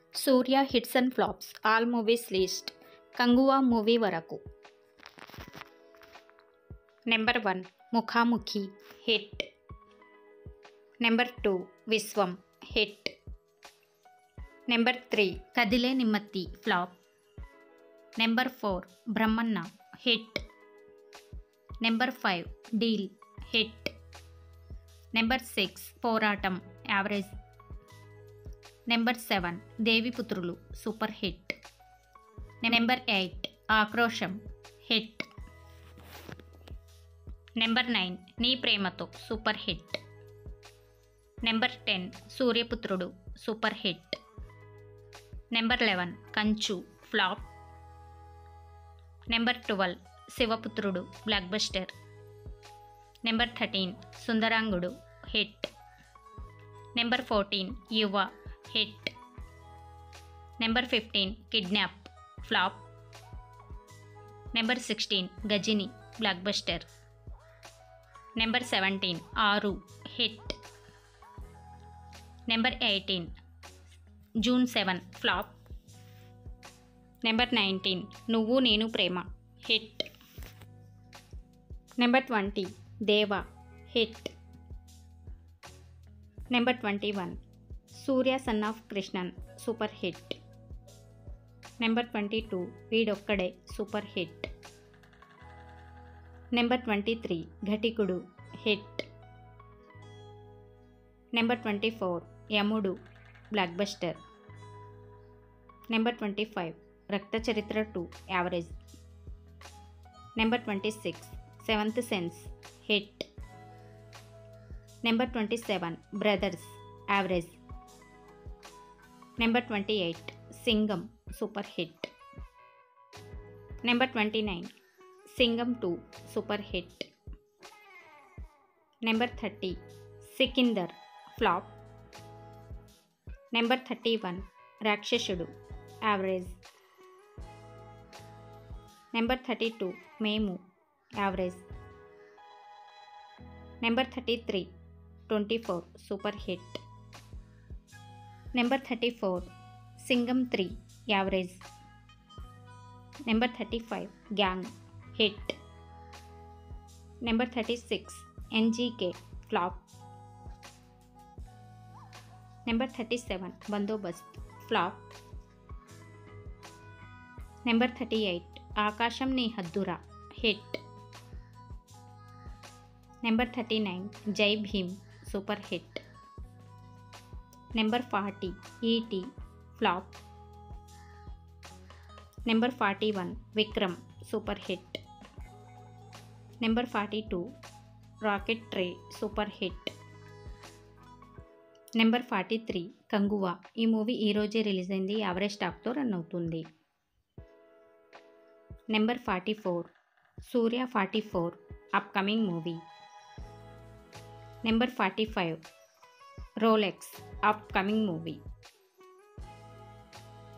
Surya hits and flops all movies list Kanguva movie వరకు number one Mukhamukhi hit number two Vishwam hit number three Kadile Nimmathi flop number four Brahmanna hit number five deal hit number six Poratam average number seven Deviputrulu super hit number eight Akrosham hit number nine Nee Prematho super hit number ten Suryaputrudu super hit number eleven Kanchu flop number twelve Sivaputrudu blockbuster number thirteen Sundarangudu hit number fourteen యువ hit number fifteen kidnap flop number sixteen Ghajini blockbuster number seventeen Aaru hit number eighteen June seven flop number nineteen Nuvvu Nenu Prema hit number twenty Deva hit number twenty one Surya son of Krishnan super hit number twenty two Veedokkade super hit number twenty three Ghatikudu hit number twenty four Yamudu blockbuster number twenty five Raktha Charitra two average number twenty six seventh sense hit number twenty seven brothers average number twenty eight Singam super hit number twenty nine Singam two super hit number thirty Sikindar flop number thirty one Rakshasudu average number thirty two Memu average number thirty three twenty four super hit number thirty four Singam three average number thirty five gang hit number thirty six NGK flop number thirty seven Bandobast flop number thirty eight Aakasam Nee Haddura hit number thirty nine జై Bhim super hit number forty ET flop number forty one Vikram super hit number forty two rocketry super hit number forty three Kanguva ఈ movie ఈరోజే release అయింది యావరేజ్ స్టాక్తో run అవుతుంది number forty four Surya forty four upcoming movie number forty five Rolex upcoming movie